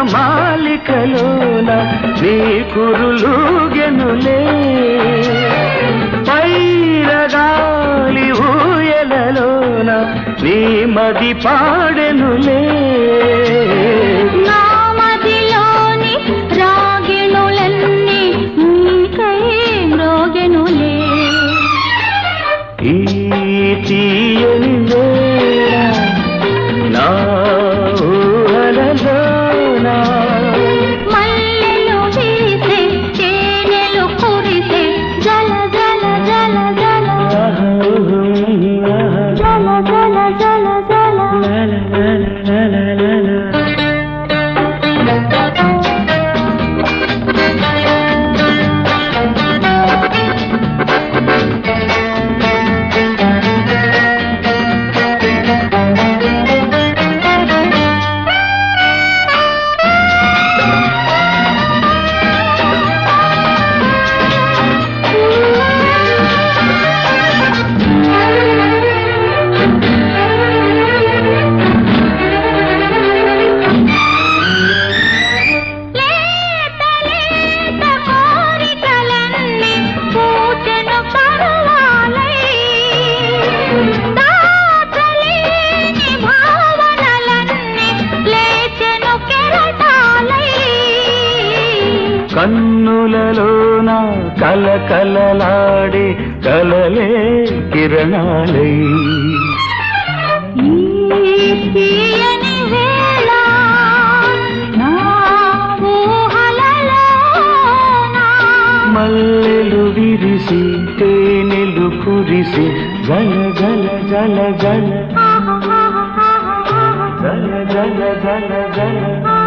మాలికలోన నీ కురులుగెనులే పైరగాలి ఊయలలోన నీ మది పాడెనులే నా మదిలోని రాగిణులన్నీ నీకై మ్రోగెనులే ఈ తీయని వేళ నా ఊహలలోన మల్లెలు వీసే తేనెలు కురిసే జల జల జల జల జల జల జల జల లేత లేత కోరికలన్నీ పూచెను పరువాలై దాచలేని భావనలన్నీ లేచెను కెరటాలై కన్నులలోన కలకలలాడే కలలే కిరణాలై ఈ తీయని వేళ నా ఊహలలోన మల్లెలు విరిసి తేనెలు కురిసి జల జల జల జల జల జల జల జల